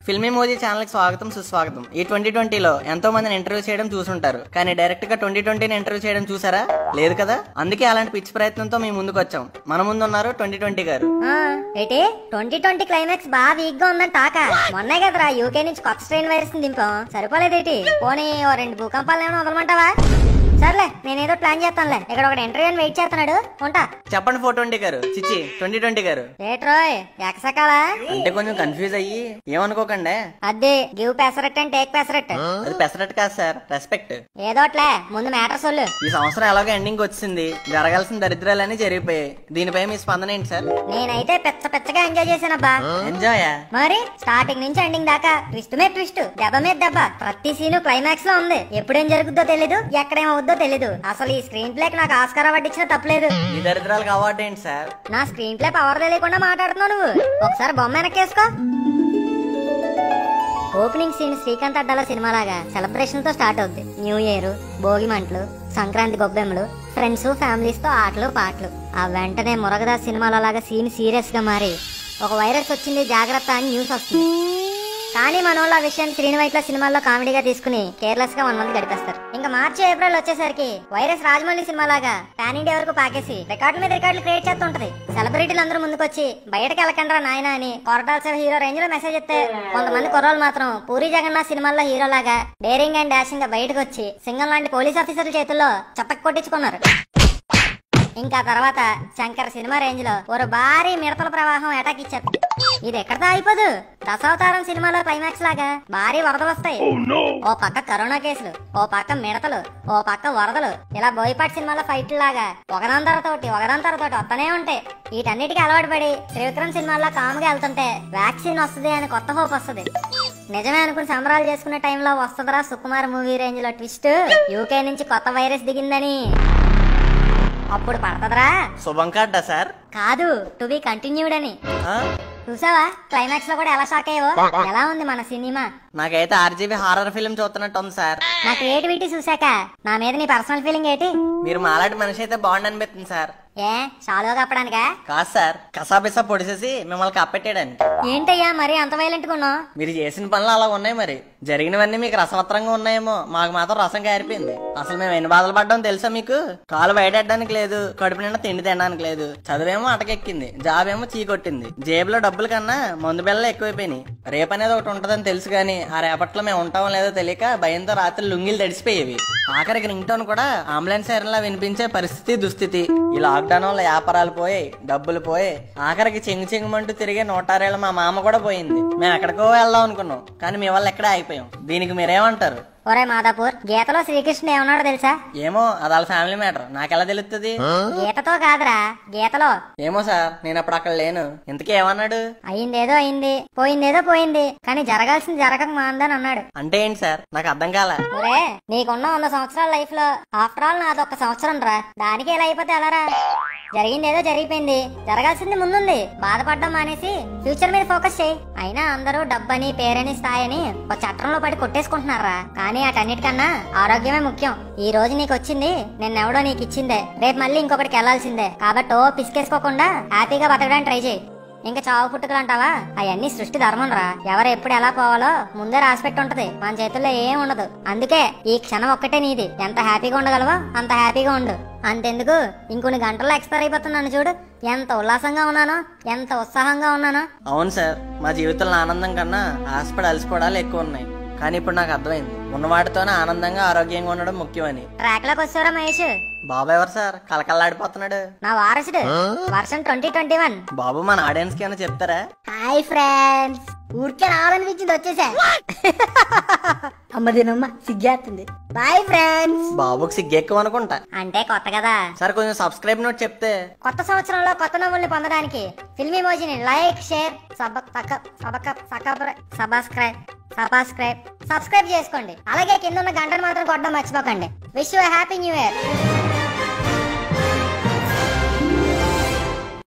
Filmy Modi channel కి స్వాగతం సుస్వాగతం ఈ ట్వంటీ ట్వంటీలో ఎంతో మందిని ఇంటర్వ్యూ చేయడం చూసుంటారు కానీ డైరెక్ట్ గా ట్వంటీ ట్వంటీని ఇంటర్వ్యూ చేయడం చూసారా లేదు కదా అందుకే అలాంటి పిచ్చి ప్రయత్నంతో మీ ముందుకు వచ్చాం మన ముందు ఉన్నారు ట్వంటీ ట్వంటీ గారు ఆ, ఏంటి ట్వంటీ ట్వంటీ క్లైమాక్స్ బాగా వీక్ గా ఉందని టాక మొన్నే కదరా యూకే నుంచి కొత్త స్ట్రెయిన్ వైరస్ ని దింపాం సరిపోలేదేటి పోనీ ఓ రెండు భూకంపాలు ఏమైనా వదలమంటావా సర్లే నేనేదో ప్లాన్ చేస్తానులే ఇక్కడ ఒక ఇంటర్వ్యూ వెయిట్ చేస్తున్నాడు ఉంటా చెప్పండి ఫోర్ ట్వంటీ గారు చిచ్చి ట్వంటీ ట్వంటీ గారు ఏట్రోయ్ ఎకసకాలా అంటే కొంచెం కన్ఫ్యూజ్ అయ్యి ఏమనుకోకండి అదే give pesarattu and take pesarattu అది పెసరట్ కాదు సార్ రెస్పెక్ట్ ఏదోట్లే ముందు మ్యాటర్ సొల్లు ఈ సంవత్సరం ఎలాగో ఎండింగ్ వచ్చింది జరగాల్సిన దరిద్రాలన్నీ జరిగిపోయాయి దీనిపై మీ స్పందన ఏంటి సార్ నేనైతే పెచ్చ పెచ్చగా ఎంజాయ్ చేశానబ్బా ఎంజాయ్ మరి స్టార్టింగ్ నుంచి ఎండింగ్ దాకా ట్విస్ట్ మీద ట్విస్ట్ దెబ్బ మీద దెబ్బ ప్రతి సీను క్లైమాక్స్ లో ఉంది ఎప్పుడేం జరుగుద్దో తెలీదు ఎక్కడేమవుద్దో తెలీదు అసలు ఈ స్క్రీన్ ప్లేకి నాకు ఆస్కార్ అవార్డు ఇచ్చిన తప్పలేదు ఈ దరిద్రాలకు అవార్డు ఏంటి సార్ నా స్క్రీన్ ప్లే పవర్ తెలియకుండా మాట్లాడుతున్నావు నువ్వు ఒకసారి బొమ్మ వెనక్కేసుకో ఓపెనింగ్ సీన్ శ్రీకాంత్ అడ్డాల సినిమాలాగా సెలబ్రేషన్ తో స్టార్ట్ అవుద్ది న్యూ ఇయర్ భోగి మంటలు సంక్రాంతి గొబ్బెమ్మలు ఫ్రెండ్స్ ఫ్యామిలీస్ తో ఆటలు పాటలు ఆ వెంటనే మురగదాస్ సినిమాల లాగా సీన్ సీరియస్ గా మారి ఒక వైరస్ వచ్చింది జాగ్రత్త అని న్యూస్ వస్తుంది కానీ మన వాళ్ళు ఆ విషయాన్ని శ్రీనివైట్ల సినిమాల్లో కామెడీగా తీసుకుని కేర్లెస్ గా వన్ మంత్ గడిపేస్తారు ఇంకా మార్చి ఏప్రిల్ వచ్చేసరికి వైరస్ రాజమౌళి సినిమాలాగా పాన్ ఇండియా వరకు పాకేసి రికార్డుల మీద రికార్డులు క్రియేట్ చేస్తుంటది సెలబ్రిటీలు అందరూ ముందుకొచ్చి బయటకు వెళ్ళకండ్రా నాయన అని కొరటాల శివ హీరో రేంజ్ లో మెసేజ్ ఇస్తే కొంతమంది కుర్రోళ్ళు మాత్రం పూరి జగన్నాథ్ సినిమాల్లో హీరోలాగా డేరింగ్ అండ్ డాషింగ్ గా బయటకు వచ్చి సింగం లాంటి పోలీస్ ఆఫీసర్ల చేతుల్లో చప్పక్ కొట్టించుకున్నారు ఇంకా తర్వాత శంకర్ సినిమా రేంజ్ లో ఒక భారీ మిడతల ప్రవాహం అటాక్ ఇచ్చారు ఇది ఎక్కడితో అయిపోదు దశావతారం సినిమాలో క్లైమాక్స్ లాగా భారీ వరదలు వస్తాయి ఓ పక్క కరోనా కేసులు ఓ పక్క మిడతలు ఓ పక్క వరదలు ఇలా బోయపాటి సినిమాలో ఫైట్లు లాగా ఒకదాని తరతోటి ఒకదాని తరతోటి వస్తూనే ఉంటాయి వీటన్నిటికీ అలవాటు పడి త్రివిక్రమ్ సినిమాల్లో కాముగా వెళ్తుంటే వ్యాక్సిన్ వస్తుంది అని కొత్త హోప్ వస్తుంది నిజమే అనుకుని సంబరాలు చేసుకునే టైంలో వస్తుందిరా సుకుమార్ మూవీ రేంజ్ లో ట్విస్ట్ యూకే నుంచి కొత్త వైరస్ దిగిందని అప్పుడు పడతదరా శుభం కార్డా సార్ కాదు టు బి కంటిన్యూడ్ అని ఆ? చూసావా క్లైమాక్స్ లో కూడా ఎలా షాక్ అయ్యో ఎలా ఉంది మన సినిమా నాకైతే ఆర్జీబీ హారర్ ఫిల్మ్ చూస్తున్నట్టు ఉంది సార్ నా క్రియేటివిటీ చూసాక నా మీద నీ పర్సనల్ ఫీలింగ్ ఏంటి మీరు మాలాంటి మనిషి అయితే బాగుండి అనిపిస్తుంది సార్ ఏ షాలో కప్పడానికా కాదు సార్ కసాబిసా పొడిసేసి మిమ్మల్ని కప్పెట్టాడని ఏంటయ్యా మరి అంత వైలెంట్ గా ఉన్నావు మీరు చేసిన పనులు అలా ఉన్నాయి మరి జరిగినవన్నీ మీకు రసవత్రంగా ఉన్నాయేమో మాకు మాత్రం రసం కారిపోయింది అసలు మేము ఎన్ని బాధలు పడ్డాం తెలుసా మీకు కాలు బయటెట్టడానికి లేదు కడుపు నిండా తిండి తినడానికి లేదు చదువేమో అటకెక్కింది జాబ్ ఏమో చీకొట్టింది జేబులో డబ్బుల కన్నా మందు బిళ్ళలు ఎక్కువైపోయినాయి రేపు అనేది ఒకటి ఉంటదని తెలుసు కానీ ఆ రేపట్లో మేము ఉంటామో లేదో తెలియక భయంతో రాత్రి లుంగిలు తడిసిపోయేవి ఆఖరికి రింగ్ టోన్ కూడా అంబులెన్స్ లా వినిపించే పరిస్థితి దుస్థితి ఈ లాక్డౌన్ వల్ల వ్యాపారాలు పోయాయి డబ్బులు పోయాయి ఆఖరికి చెంగు చెంగుమంటూ తిరిగే నూటారేళ్ళ మా మామ కూడా పోయింది మేము ఎక్కడికో వెళ్దాం అనుకున్నాం కానీ మీ వల్ల ఎక్కడే ఆగిపోయాం దీనికి మీరేమంటారు ఒరే మాదాపూర్ గీతలో శ్రీకృష్ణుడు ఏమన్నాడో తెలుసా ఏమో అది వాళ్ళ ఫ్యామిలీ మ్యాటర్ నాకెలా తెలుస్తుంది గీతతో కాదురా గీతలో ఏమో సార్ నేను అప్పుడు అక్కడ లేను ఇంతకీ ఏమన్నాడు అయిందేదో అయింది పోయిందేదో పోయింది కానీ జరగాల్సింది జరగక మాందని అన్నాడు అంటే ఏంటి సార్ నాకు అర్థం కాల ఒరే నీకున్న వంద సంవత్సరాల లైఫ్ లో ఆఫ్టర్ ఆల్ నాది ఒక సంవత్సరం రా దానికి ఇలా అయిపోతే ఎలారా జరిగిందేదో జరిగిపోయింది జరగాల్సింది ముందుంది బాధపడడం మానేసి ఫ్యూచర్ మీద ఫోకస్ చేయి అయినా అందరూ డబ్బని పేరని స్థాయిని ఒక చట్టంలో పడి కొట్టేసుకుంటున్నారా కానీ అటన్నిటికన్నా ఆరోగ్యమే ముఖ్యం ఈ రోజు నీకు వచ్చింది నిన్నెవడో నీకు ఇచ్చిందే రేపు మళ్ళీ ఇంకొకటికి వెళ్లాల్సిందే కాబట్టి ఓ పిసికేసుకోకుండా హ్యాపీగా బతకడానికి ట్రై చేయి ఇంకా చావు పుట్టుకలు అంటావా అవన్నీ సృష్టి ధర్మం రా ఎవరు ఎప్పుడు ఎలా పోవాలో ముందే రాసిపెట్టి ఉంటది మన చేతుల్లో ఏం ఉండదు అందుకే ఈ క్షణం ఒక్కటే నీది ఎంత హ్యాపీగా ఉండగలవో అంత హ్యాపీగా ఉండు అంతెందుకు ఇంకొన్ని గంటల్లో ఎక్స్పైర్ అయిపోతున్నాను చూడు ఎంత ఉల్లాసంగా ఉన్నానో ఎంత ఉత్సాహంగా ఉన్నానో అవును సార్ మా జీవితంలో ఆనందం కన్నా ఆశపడి అలసిపోవడాలు ఎక్కువ ఉన్నాయి కానీ ఇప్పుడు నాకు అర్థమైంది ఉన్న వాటితోనే ఆనందంగా ఆరోగ్యంగా ఉండడం ముఖ్యమని ట్రాక్ లోకి వచ్చారా మహేష్ బాబు ఎవరు సార్ కలకల్లాడిపోతున్నాడు నా వారసుడు వర్షం ట్వంటీ ట్వంటీ వన్ బాబు మన ఆడియన్స్ కి ఏమైనా చెప్తారా హాయ్ ఫ్రెండ్స్ ఊరికే రావాలనిపించింది వచ్చేసా అమ్మదినమ్మ సిగ్గేస్తుంది బాయ్ ఫ్రెండ్స్ బాబుకి సిగ్గు ఎక్కువ అనుకుంటా అంటే కొత్త కదా సార్ కొంచెం సబ్స్క్రైబ్ నోట్ చెప్తే కొత్త సంవత్సరంలో కొత్త నవ్వుల్ని పొందడానికి ఫిల్మీ మోజీని like share subscribe subscribe subscribe చేసుకోండి అలాగే కింద ఉన్న గంటను మాత్రం కొట్టడం మర్చిపోకండి wish you happy new year